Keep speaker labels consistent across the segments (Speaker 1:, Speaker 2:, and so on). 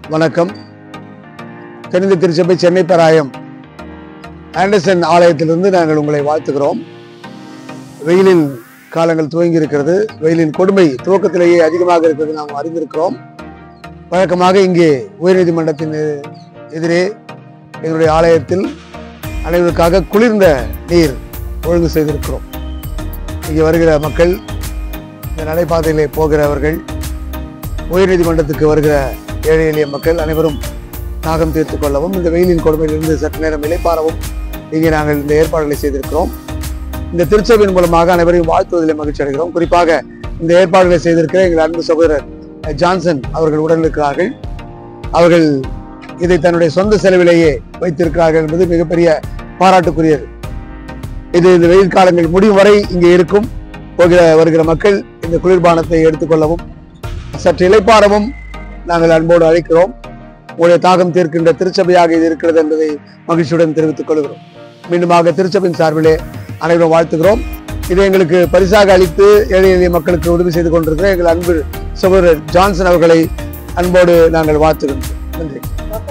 Speaker 1: வணக்கம் தென்னிந்திய திருச்சபை சென்னை பெராயம் ஆண்டர்சன் ஆலயத்திலிருந்து நாங்கள் உங்களை வாழ்த்துகிறோம் வெயிலின் காலங்கள் துவங்கி இருக்கிறது வெயிலின் கொடுமை துவக்கத்திலேயே அதிகமாக இருக்கிறது நாம் அறிந்திருக்கிறோம் வழக்கமாக இங்கே உயர்நீதிமன்றத்தின் எ- எதிரே எங்களுடைய ஆலயத்தில் அனைவருக்காக குளிர்ந்த நீர் ஒழுங்கு செய்திருக்கிறோம் இங்கே வருகிற மக்கள் இந்த நடைபாதையிலே போகிறவர்கள் உயர்நீதிமன்றத்துக்கு வருகிற ஏழை எளிய மக்கள் அனைவரும் தாகம் தீர்த்துக் கொள்ளவும் இந்த வெயிலின் கொடுமையிலிருந்து சற்று நேரம் இலைப்பாறவும் இங்கே நாங்கள் இந்த ஏற்பாடுகளை செய்திருக்கிறோம் இந்த திருச்சபையின் மூலமாக அனைவரையும் வாழ்த்துவதில் மகிழ்ச்சி அடைகிறோம் குறிப்பாக இந்த ஏற்பாடுகளை செய்திருக்கிற எங்கள் அன்பு சகோதரர் அஹ், ஜான்சன் அவர்கள் உடன் இருக்கிறார்கள் அவர்கள் இதை தன்னுடைய சொந்த செலவிலேயே வைத்திருக்கிறார்கள் என்பது மிகப்பெரிய பாராட்டுக்குரியது இது இந்த வெயில் காலங்கள் முடியும் வரை இங்கே இருக்கும் போகிற வருகிற மக்கள் இந்த குளிர்பானத்தை எடுத்துக்கொள்ளவும் சற்று இளைப்பாறவும் நாங்கள் அன்போடு அழைக்கிறோம் உங்களுடைய தாகம் தீர்க்கின்ற திருச்சபையாக இது இருக்கிறது என்பதை மகிழ்ச்சியுடன் தெரிவித்துக் கொள்கிறோம் மீண்டுமாக திருச்சபையின் சார்பிலே அனைவரும் வாழ்த்துகிறோம் இதை எங்களுக்கு பரிசாக அளித்து ஏழை எளிய மக்களுக்கு உதவி செய்து கொண்டிருக்கிற எங்கள் அன்பு சகோதரர் ஜான்சன் அவர்களை அன்போடு நாங்கள் வாழ்த்துகிறோம் நன்றி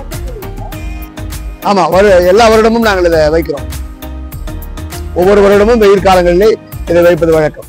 Speaker 1: ஆமா வரு எல்லா வருடமும் நாங்கள் இதை வைக்கிறோம் ஒவ்வொரு வருடமும் வெயில் காலங்களிலே இதை வைப்பது வழக்கம்